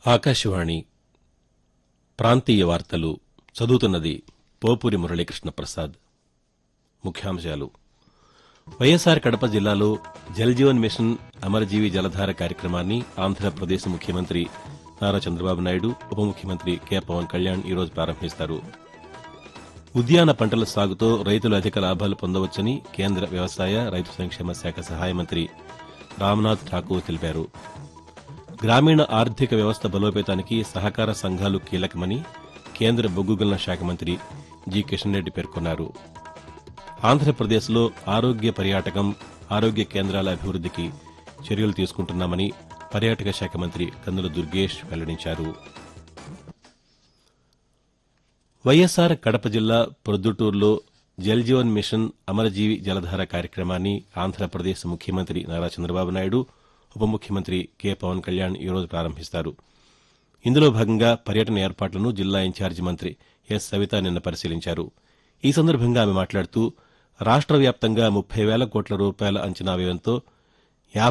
ఆకాశవాణి ప్రాంతీయ వార్తలు చదువుతున్నది పోపూరి మురళీకృష్ణ ప్రసాద్ ముఖ్యాంశాలు వైఎస్సార్ కడప జిల్లాలో జలజీవన్ మిషన్ అమరజీవి జలధార కార్యక్రమాన్ని ఆంధ్రప్రదేశ్ ముఖ్యమంత్రి నారా చంద్రబాబు నాయుడు ఉప ముఖ్యమంత్రి కె పవన్ కళ్యాణ్ ఈరోజు ప్రారంభిస్తారు ఉద్యాన పంటల సాగుతో రైతులు అధిక లాభాలు పొందవచ్చని కేంద్ర వ్యవసాయ రైతు సంక్షేమ శాఖ సహాయ మంత్రి రామ్నాథ్ ఠాకూర్ తెలిపారు గ్రామీణ ఆర్థిక వ్యవస్థ బలోపేతానికి సహకార సంఘాలు కీలకమని కేంద్ర బొగ్గు గనుల శాఖ మంత్రి జి కిషన్ రెడ్డి పేర్కొన్నారు ఆంధ్రప్రదేశ్లో ఆరోగ్య పర్యాటకం ఆరోగ్య కేంద్రాల అభివృద్దికి చర్యలు తీసుకుంటున్నామని పర్యాటక శాఖ మంత్రి కందుల దుర్గేష్ వెల్లడించారు వైఎస్సార్ కడప జిల్లా ప్రొద్దుటూరులో జల్జీవన్ మిషన్ అమరజీవి జలధార కార్యక్రమాన్ని ఆంధ్రప్రదేశ్ ముఖ్యమంత్రి నారా చంద్రబాబు నాయుడు ఉప ముఖ్యమంత్రి కె పవన్ కళ్యాణ్ ఈరోజు ప్రారంభిస్తారు ఇందులో భాగంగా పర్యటన ఏర్పాట్లను జిల్లా ఇన్ఛార్జి మంత్రి ఎస్ సవిత నిన్న పరిశీలించారు ఈ సందర్భంగా ఆమె మాట్లాడుతూ రాష్ట్ర వ్యాప్తంగా ముప్పై వేల కోట్ల రూపాయల అంచనా వ్యయంతో